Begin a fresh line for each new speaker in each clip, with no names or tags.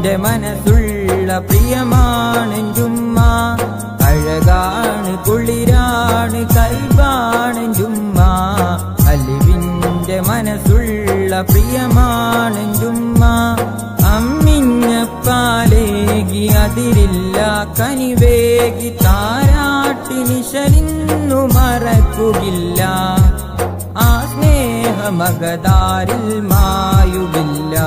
അലിവിന്റെ മനസ്സുള്ള പ്രിയമാണെഞ്ചുമ്മ അഴകാണ് കുളിരാണ് കൽവാണെഞ്ചുമ്മ അലിവിന്റെ മനസ്സുള്ള പ്രിയമാണെഞ്ചുമ്മ അമ്മിഞ്ഞപ്പാലേകി അതിരില്ല കനിവേകി താരാട്ടി നിശലിന്നു മറക്കുകില്ല ആ സ്നേഹമകതാരിൽ മായുകില്ല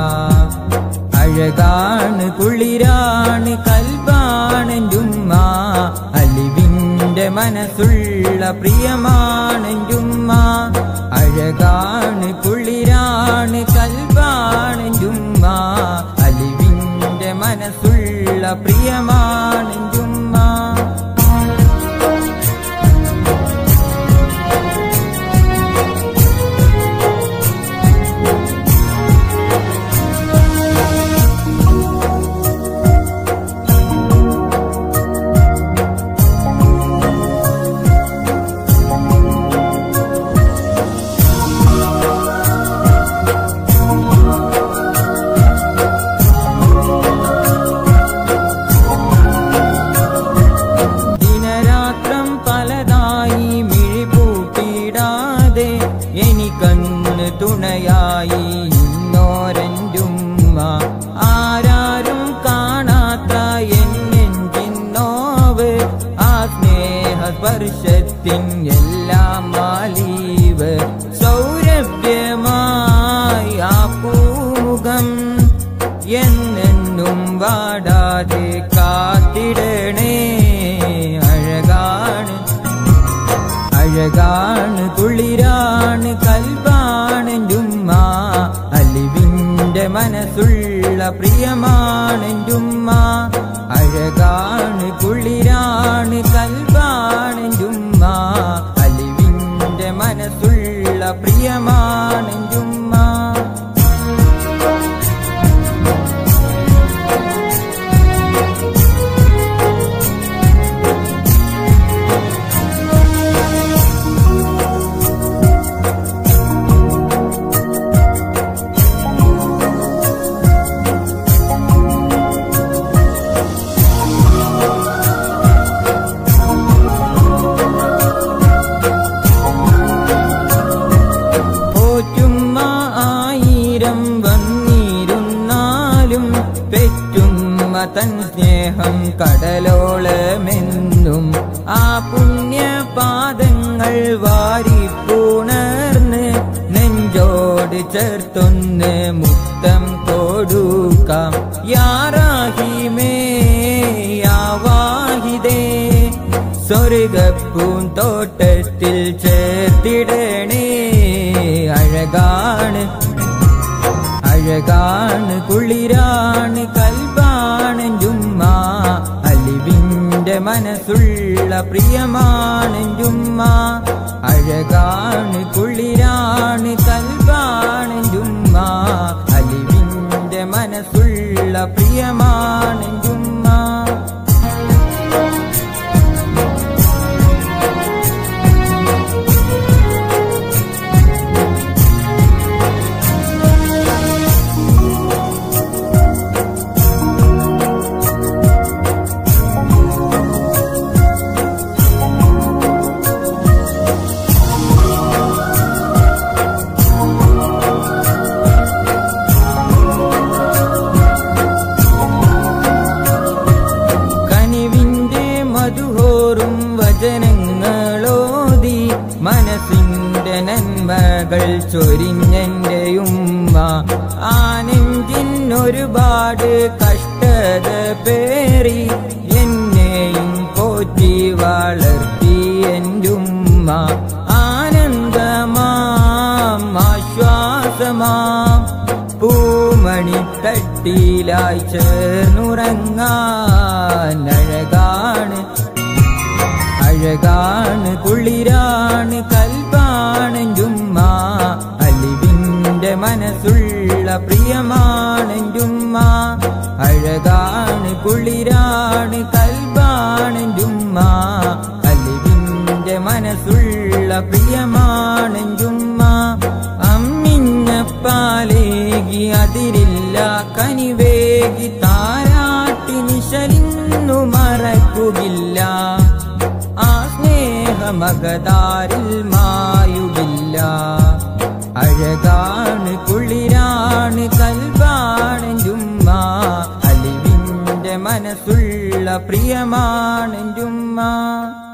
അഴകാണ് കുളിരാണ് കൽവാണെഞ്ചുമ്മ അലിവിന്റെ മനസ്സുള്ള പ്രിയമാണെഞ്ചുമ്മ അഴകാണ് കുളിരാണ് കൽവാണെഞ്ചുമ്മ അലിവിന്റെ മനസ്സുള്ള പ്രിയമാണെഞ്ചുമ്മ ദിനരാത്രം പലതായി മിഴിപൂട്ടിടാതെ എനിക്കന്ന് തുണയായി ഇന്നോരൻ്റുമ്മ ആരാരും കാണാത്ത എന്നെഞ്ചിന്നോവ് ആ സ്നേഹസ്പർശത്തിൻ എല്ലാം മാലീവ് സൗരഭ്യമായി ആ പൂമുഖം എന്നെന്നും വാടാതെ കാത്തിടണേ അഴകാണ് അഴകാണ് കുളിരാണ് കൽവാണെഞ്ചുമ്മ അലിവിന്റെ മനസ്സുള്ള പ്രിയമാണെഞ്ചുമ്മ അഴകാണ് കുളിരാണ് കൽവാണെഞ്ചുമ്മ അലിവിന്റെ മനസ്സുള്ള പ്രിയമാണെഞ്ചുമ്മ പോറ്റുമ്മ ആയിരം വന്നിരുന്നാലും പെറ്റുമ്മ തൻ സ്നേഹം കടലോളമെന്നും ആ പുണ്യപാദങ്ങൾ വാരിപ്പുണർന്ന് നെഞ്ചോട് ചേർത്തൊന്ന് മുത്തം കൊടുക്കാം യാറാഹിമേ യാവാഹിതേ സ്വർഗപ്പൂന്തോട്ടത്തിൽ ചേർത്തിടണേ അഴകാണ് അഴകാണ് കുളിരാണ് കൽവാണെഞ്ചുമ്മ അലിവിന്റെ മനസ്സുള്ള പ്രിയമാണെഞ്ചുമ്മ അഴകാണ് കുളിരാണ് കൽവാണെഞ്ചുമ്മ അലിവിന്റെ മനസ്സുള്ള പ്രിയമാണെഞ്ചുമ്മ കനിവിന്റെ മധുഹോറും വചനങ്ങളോതി മനസ്സിന്റെ നന്മകൾ ചൊരിഞ്ഞെന്റെയുമ്മ ആനെഞ്ചിൻ ഒരുപാട് കഷ്ടത പേറി എന്നെയും പോറ്റി വളർത്തി എന്റുമ്മ ആനന്ദമാം ആശ്വാസമാം പൂമണി തട്ടിലായി ചേർന്നുറങ്ങാൻ അഴകാണ് അഴകാണ് കുളിരാണ് കൽവാണെഞ്ചുമ്മ അലിവിന്റെ മനസ്സുള്ള പ്രിയമാണെഞ്ചുമ്മ അഴകാണ് കുളിരാണ് കൽവാണെഞ്ചുമ്മ അലിവിന്റെ മനസ്സുള്ള പ്രിയമാണെഞ്ചുമ്മ അമ്മിഞ്ഞപ്പാലേകി അതിരില്ല കനിവേകി താ മകതാരിൽ മായുകില്ല അഴകാണ് കുളിരാണ് കൽവാണെഞ്ചുമ്മ അലിവിന്റെ മനസ്സുള്ള പ്രിയമാണെഞ്ചുമ്മ